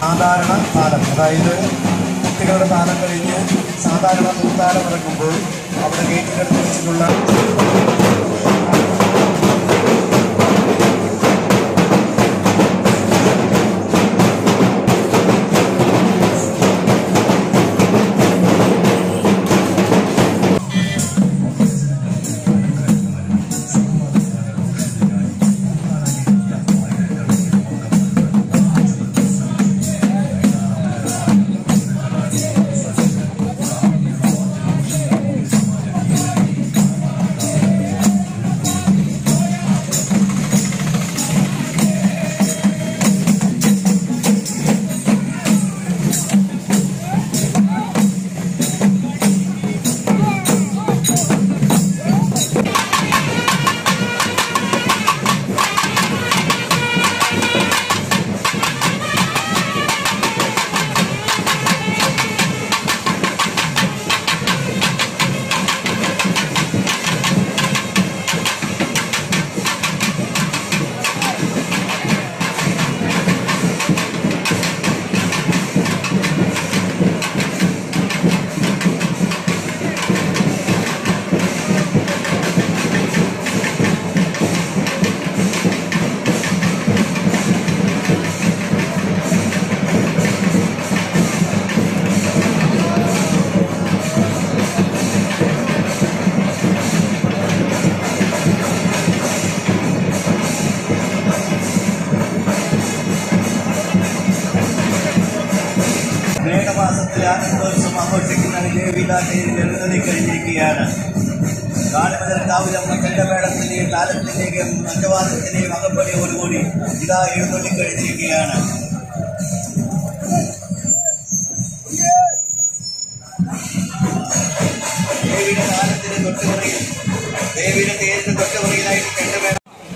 സാധാരണ താലം അതായത് കുട്ടികളുടെ താലം കഴിഞ്ഞ് സാധാരണ മുൻതാലം ഇറങ്ങുമ്പോൾ അവിടെ ഗേറ്റിനടുത്ത് വെച്ചിട്ടുള്ള മേഘമാസത്തിലെ ആനന്ദോത്സവം ആഘോഷിക്കുന്ന ദേവിദാസയിൽ എഴുന്നള്ളി കഴിഞ്ഞിരിക്കുകയാണ് കാലമുതൽ കാവിലമ്മ ചെണ്ടമേളത്തിന്റെയും താലത്തിന്റെയും മറ്റവാദത്തിന്റെയും അകമ്പടിയോടുകൂടി ഇതാ എഴുന്നള്ളി കഴിഞ്ഞിരിക്കുകയാണ് ദേവിയുടെ താലത്തിന് തൊട്ടുപുറയിൽ ദേവിയുടെ തേരിന് തൊട്ടുപുറയിലായിട്ട് ചെണ്ടമേളം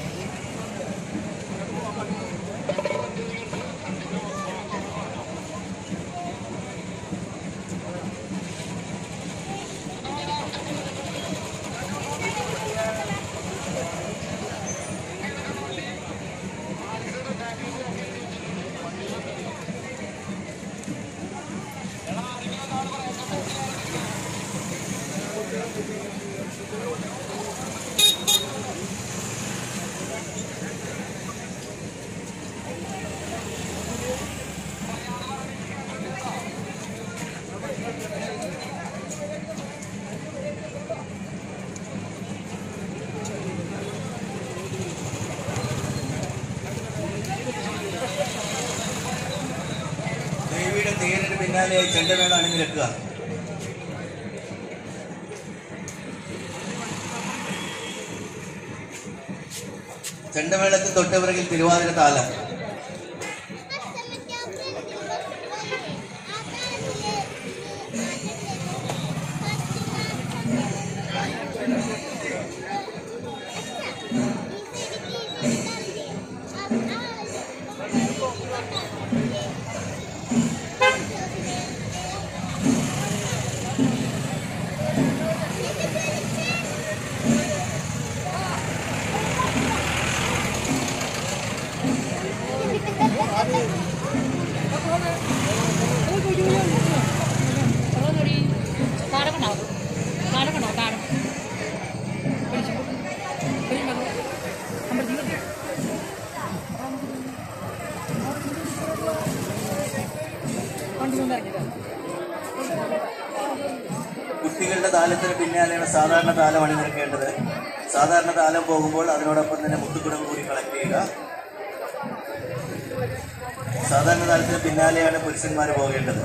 ദേവിയുടെ തേരിന് പിന്നാലെയായി ചെണ്ടമേളം അണിനിരക്കുക ചെണ്ടമേളത്തിൽ തൊട്ടുപിറകിൽ തിരുവാതിര താലം കാടക്കണോ കാടക്കണോ കാടം കുട്ടികളുടെ താലത്തിന് പിന്നാലെയാണ് സാധാരണ താലം അണിനിരക്കേണ്ടത് സാധാരണ താലം പോകുമ്പോൾ അതിനോടൊപ്പം തന്നെ മുത്തുകുടം കൂടി കളക്ട് ചെയ്യുക സാധാരണ താലത്തിന് പിന്നാലെയാണ് പുരുഷന്മാർ പോകേണ്ടത്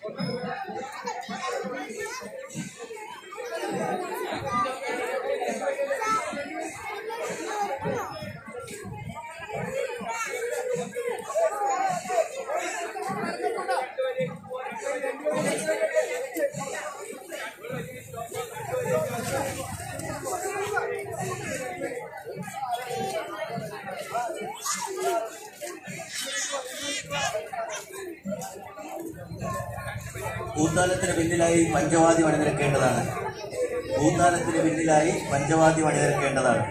ഭൂത്താലത്തിന് പിന്നിലായി പഞ്ചവാദ്യം അണിനിരക്കേണ്ടതാണ് ഭൂത്താലത്തിന് പിന്നിലായി പഞ്ചവാദ്യം അണിനിരക്കേണ്ടതാണ്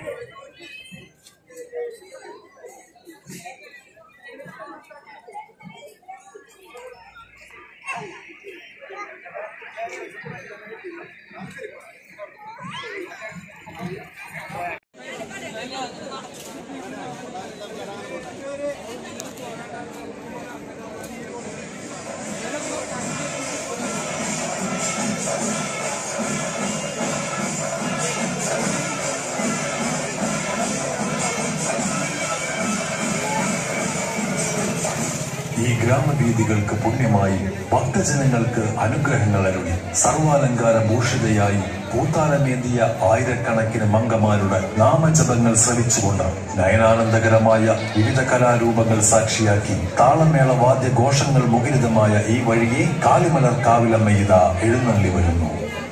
ഈ ഗ്രാമവീതികൾക്ക് പുണ്യമായി ഭക്തജനങ്ങൾക്ക് അനുഗ്രഹങ്ങൾ അരുളി സർവാലങ്കാര ഭൂഷിതയായി പൂത്താലമേന്തിയ ആയിരക്കണക്കിന് മംഗമാരുടെ നാമജപങ്ങൾ ശ്രവിച്ചുകൊണ്ട് നയനാനന്ദകരമായ വിവിധ കലാരൂപങ്ങൾ സാക്ഷിയാക്കി താളമേള വാദ്യഘോഷങ്ങൾ മുഖരിതമായ ഈ വഴിയെ കാലിമലർ കാവിലമ്മയിത എഴുന്നള്ളി വരുന്നു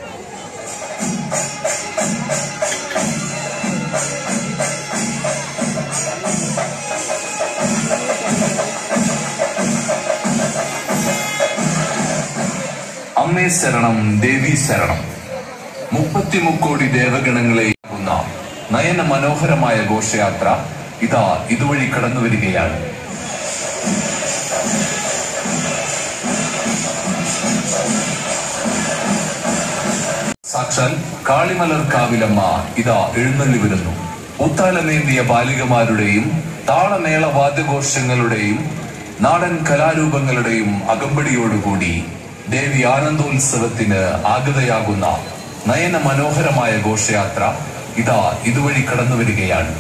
അമ്മേ ശരണം ദേവി ശരണം മുപ്പത്തിമുക്കോടി ദേവഗണങ്ങളെയാകുന്ന നയന മനോഹരമായ ഘോഷയാത്ര ഇതാ ഇതുവഴി കടന്നു വരികയാണ് സാക്ഷാൽ കാളിമലർ കാവിലമ്മ ഇതാ എഴുന്നള്ളി വരുന്നു ഉത്താലമേന്തിയ ബാലികമാരുടെയും താളമേള വാദ്യഘോഷങ്ങളുടെയും നാടൻ കലാരൂപങ്ങളുടെയും അകമ്പടിയോടുകൂടി ദേവി ആനന്ദോത്സവത്തിന് ആഗതയാകുന്ന നയന മനോഹരമായ ഘോഷയാത്ര ഇതാ ഇതുവഴി കടന്നു വരികയാണ്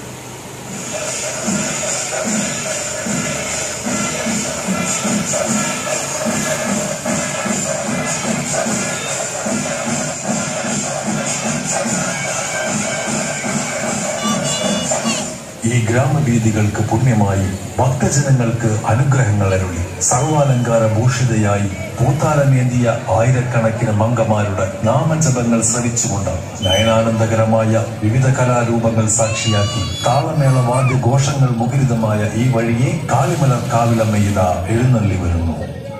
ഈ ഗ്രാമവീതികൾക്ക് പുണ്യമായി ഭക്തജനങ്ങൾക്ക് അനുഗ്രഹങ്ങൾ അരുളി സർവാലങ്കാര ഭൂഷിതയായി പൂത്താലമേന്തിയ ആയിരക്കണക്കിന് മംഗമാരുടെ നാമജപങ്ങൾ ശ്രവിച്ചുകൊണ്ട് നയനാനന്ദകരമായ വിവിധ കലാരൂപങ്ങൾ സാക്ഷിയാക്കി താളമേള വാദ്യഘോഷങ്ങൾ മുഖരിതമായ ഈ വഴിയെ കാളിമലർ കാവിലമ്മയിത എഴുന്നള്ളി വരുന്നു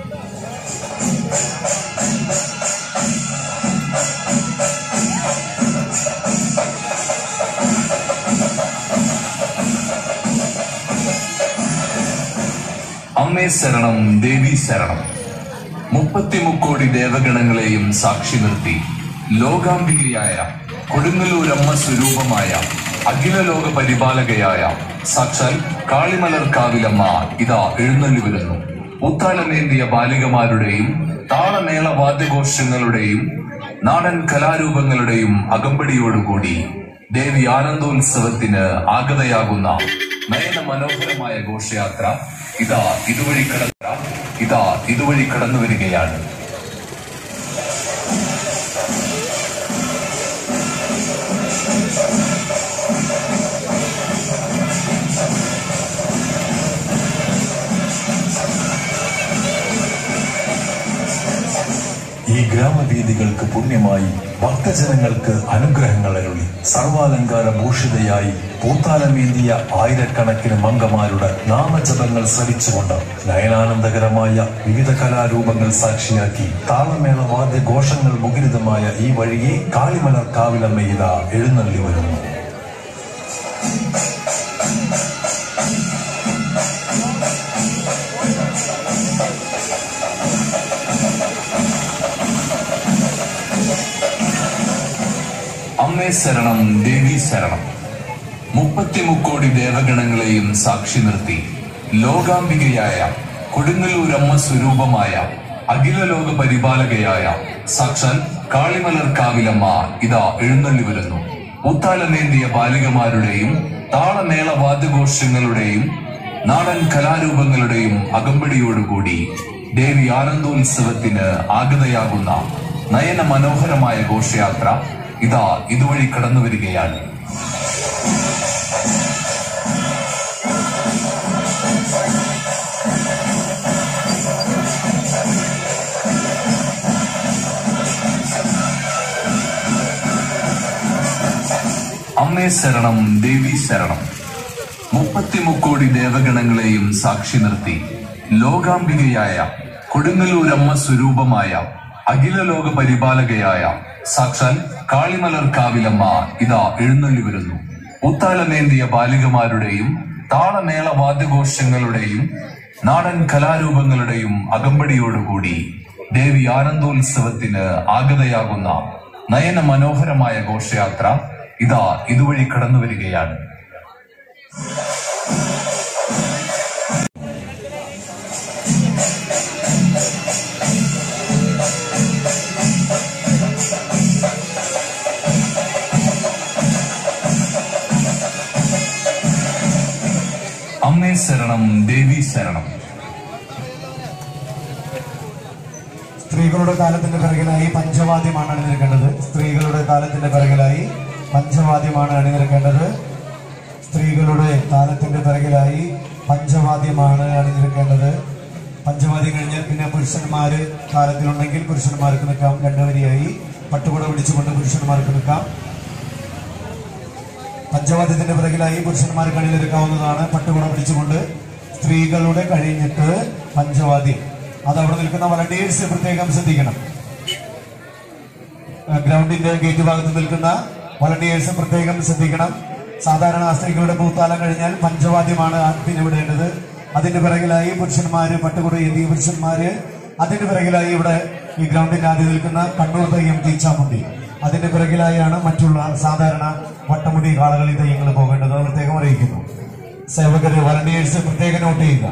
അമ്മേ ശരണം ദേവി ശരണം മുപ്പത്തിമുക്കോടി ദേവഗണങ്ങളെയും സാക്ഷി നിർത്തി ലോകാംബികയായ കൊടുങ്ങല്ലൂരമ്മ സ്വരൂപമായ അഖില ലോക പരിപാലകയായ സാക്ഷാൽ കാളിമലർ കാവിലമ്മ ഇതാ എഴുന്നള്ളി വരുന്നു ഉത്താലമേന്തിയ ബാലികമാരുടെയും താളമേള വാദ്യഘോഷങ്ങളുടെയും നാടൻ കലാരൂപങ്ങളുടെയും അകമ്പടിയോടുകൂടി ദേവി ആനന്ദോത്സവത്തിന് ആഗതയാകുന്ന നയന മനോഹരമായ ഘോഷയാത്ര ഇതാ ഇതുവഴി കടന്ന ഇതാ ഇതുവഴി കടന്നു വരികയാണ് ഈ ഗ്രാമവീതികൾക്ക് പുണ്യമായി ഭക്തജനങ്ങൾക്ക് അനുഗ്രഹങ്ങൾ അരുളി സർവാലങ്കാര ഭൂഷിതയായി പൂത്താലമേന്തിയ ആയിരക്കണക്കിന് മംഗമാരുടെ നാമജപങ്ങൾ ശ്രവിച്ചുകൊണ്ട് നയനാനന്ദകരമായ വിവിധ കലാരൂപങ്ങൾ സാക്ഷിയാക്കി താളമേള വാദ്യഘോഷങ്ങൾ മുഖരിതമായ ഈ വഴിയെ കാളിമലർ കാവിലമ്മയിത എഴുന്നള്ളി വരുന്നു അമ്മേ ശരണം ദേവി ശരണം മുപ്പത്തിമുക്കോടി ദേവഗണങ്ങളെയും സാക്ഷി നിർത്തി ലോകാംബികയായ കൊടുങ്ങല്ലൂരമ്മ സ്വരൂപമായ അഖില ലോക പരിപാലകയായ സാക്ഷാൽ കാളിമലർ കാവിലമ്മ ഇതാ എഴുന്നള്ളി വരുന്നു ഉത്താലമേന്തിയ ബാലികമാരുടെയും താളമേള വാദ്യഘോഷങ്ങളുടെയും നാടൻ കലാരൂപങ്ങളുടെയും അകമ്പടിയോടുകൂടി ദേവി ആനന്ദോത്സവത്തിന് ആഗതയാകുന്ന നയന മനോഹരമായ ഘോഷയാത്ര ഇതാ ഇതുവഴി കടന്നു വരികയാണ് അമ്മേ ശരണം ദേവി ശരണം മുപ്പത്തിമുക്കോടി ദേവഗണങ്ങളെയും സാക്ഷി നിർത്തി ലോകാംബികയായ കൊടുങ്ങല്ലൂരമ്മ സ്വരൂപമായ അഖില ലോക പരിപാലകയായ സാക്ഷാൽ കാളിമലർ കാവിലമ്മ ഇതാ എഴുന്നള്ളി വരുന്നു ഉത്താലമേന്തിയ ബാലികമാരുടെയും താളമേള വാദ്യഘോഷങ്ങളുടെയും നാടൻ കലാരൂപങ്ങളുടെയും അകമ്പടിയോടുകൂടി ദേവി ആനന്ദോത്സവത്തിന് ആഗതയാകുന്ന നയന മനോഹരമായ ഘോഷയാത്ര ഇതാ ഇതുവഴി കടന്നു വരികയാണ് അമ്മേ ശരണം ദേവി ശരണം സ്ത്രീകളുടെ കാലത്തിന്റെ പിറകിലായി പഞ്ചവാദ്യമാണ് അണിനിരക്കേണ്ടത് സ്ത്രീകളുടെ കാലത്തിന്റെ പിറകിലായി പഞ്ചവാദ്യമാണ് അണിനിരക്കേണ്ടത് സ്ത്രീകളുടെ കാലത്തിന്റെ പിറകിലായി പഞ്ചവാദ്യമാണ് അണിനിരക്കേണ്ടത് പഞ്ചവാദ്യം കഴിഞ്ഞാൽ പിന്നെ പുരുഷന്മാര് കാലത്തിലുണ്ടെങ്കിൽ പുരുഷന്മാർക്ക് നിൽക്കാം രണ്ടുവരിയായി പട്ടുകുട പിടിച്ചുകൊണ്ട് പുരുഷന്മാർക്ക് നിൽക്കാം പഞ്ചവാദ്യത്തിന്റെ പിറകിലായി പുരുഷന്മാർക്ക് അണിനിരക്കാവുന്നതാണ് പട്ടുകുട പിടിച്ചുകൊണ്ട് സ്ത്രീകളുടെ കഴിഞ്ഞിട്ട് പഞ്ചവാദ്യം അത് അവിടെ നിൽക്കുന്ന വളണ്ടിയേഴ്സ് പ്രത്യേകം ശ്രദ്ധിക്കണം ആ, ഗ്രൗണ്ടിന്റെ ഗേറ്റ് ഭാഗത്ത് നിൽക്കുന്ന വളണ്ടിയേഴ്സ് പ്രത്യേകം ശ്രദ്ധിക്കണം സാധാരണ സ്ത്രീകളുടെ പൂത്താലം കഴിഞ്ഞാൽ പഞ്ചവാദ്യമാണ് ആദ്യം വിടേണ്ടത് അതിന്റെ പിറകിലായി പുരുഷന്മാര് പട്ടുകുട എന്തിയ പുരുഷന്മാര് അതിന്റെ പിറകിലായി ഇവിടെ ഈ ഗ്രൗണ്ടിന്റെ ആദ്യം നിൽക്കുന്ന കണ്ണൂർ തെയ്യം തീച്ചാമുണ്ടി അതിന്റെ പിറകിലായാണ് മറ്റുള്ള സാധാരണ വട്ടമുടി കാളകളി തെയ്യങ്ങൾ പോകേണ്ടത് അത് പ്രത്യേകം അറിയിക്കുന്നു സേവകര് വളണ്ടിയേഴ്സ് പ്രത്യേകം നോട്ട് ചെയ്യുക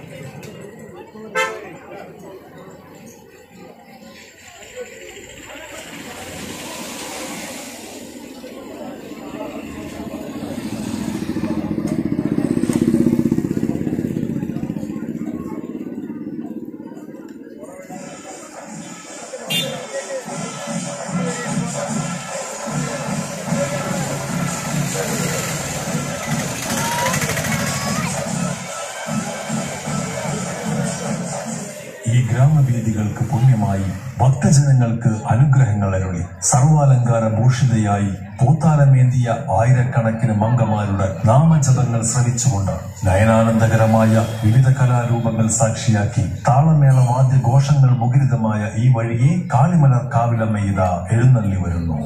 ഈ ഗ്രാമവേദികൾക്ക് പുണ്യമായി ഭക്തജനങ്ങൾക്ക് അനുഗ്രഹങ്ങൾ അരുളി സർവാലങ്കാര ഭൂഷിതയായി പൂത്താലമേന്തിയ ആയിരക്കണക്കിന് മംഗമാരുടെ നാമജപങ്ങൾ ശ്രവിച്ചുകൊണ്ട് നയനാനന്ദകരമായ വിവിധ കലാരൂപങ്ങൾ സാക്ഷിയാക്കി താളമേള വാദ്യഘോഷങ്ങൾ മുഖരിതമായ ഈ വഴിയെ കാളിമലർ കാവിലമ്മ ഇതാ എഴുന്നള്ളി വരുന്നു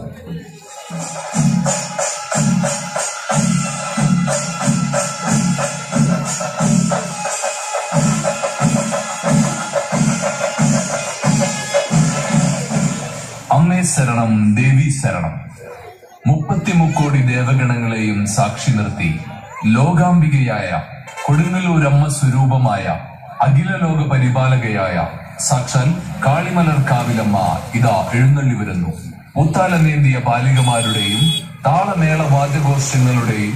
അമ്മേ ശരണം ദേവി ശരണം മുപ്പത്തിമുക്കോടി ദേവഗണങ്ങളെയും സാക്ഷി നിർത്തി ലോകാംബികയായ കൊടുങ്ങല്ലൂരമ്മ സ്വരൂപമായ അഖില ലോക പരിപാലകയായ സാക്ഷാൽ കാളിമലർ കാവിലമ്മ ഇതാ എഴുന്നള്ളി വരുന്നു മുത്താലമേന്തിയ ബാലികമാരുടെയും താളമേള വാദ്യഘോഷങ്ങളുടെയും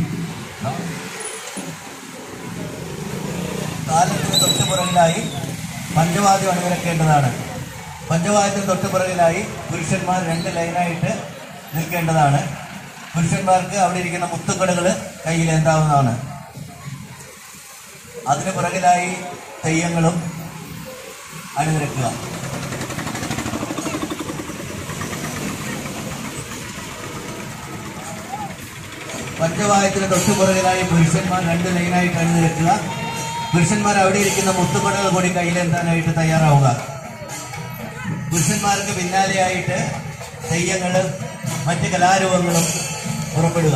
കാലത്തിന് തൊട്ടുപുറകിലായി പഞ്ചവാദ്യം അണിനിരക്കേണ്ടതാണ് പഞ്ചവാദ്യത്തിന് തൊട്ടുപുറകിലായി പുരുഷന്മാർ രണ്ട് ലൈനായിട്ട് നിൽക്കേണ്ടതാണ് പുരുഷന്മാർക്ക് അവിടെ ഇരിക്കുന്ന മുത്തുക്കടകൾ കയ്യിൽ എന്താവുന്നതാണ് അതിന് പുറകിലായി തെയ്യങ്ങളും അണിനിരക്കുക പഞ്ചവായത്തിന് തൊട്ടുപുറകിലായി പുരുഷന്മാർ രണ്ട് ലൈനായിട്ട് അണിനിരക്കുക പുരുഷന്മാർ അവിടെ ഇരിക്കുന്ന മുത്തുപടകൾ കൂടി കയ്യിലെത്താനായിട്ട് തയ്യാറാവുക പുരുഷന്മാർക്ക് പിന്നാലെയായിട്ട് തെയ്യങ്ങൾ മറ്റ് കലാരൂപങ്ങളും പുറപ്പെടുക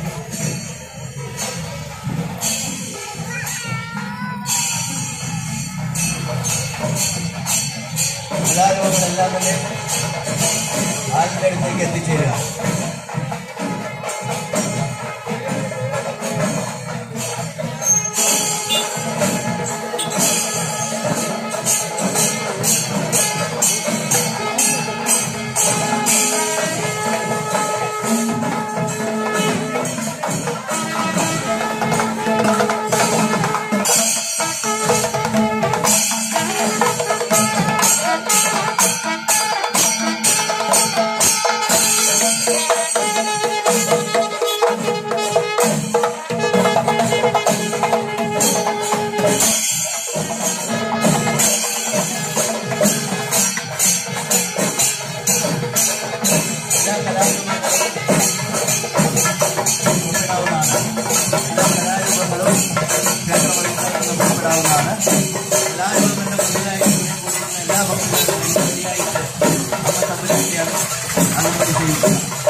കലാരൂപങ്ങളെല്ലാം തന്നെ ആദ്യത്തെ അടുത്തേക്ക് എത്തിച്ചേരുക എല്ലാ കലാരൂപങ്ങളും ഉൾപ്പെടാവുന്നതാണ് എല്ലാ കലാരൂപങ്ങളും ക്ഷേത്രപരിസരത്ത് ഉൾപ്പെടാവുന്നതാണ് കലാരൂപങ്ങളുടെ മുന്നിലായി കൂടിയിരിക്കുന്ന എല്ലാ ഭക്തர்களுം വഴിയായിട്ട് നമ്മൾ സംരക്ഷിക്കാൻ അനുമതി ചെയ്യുക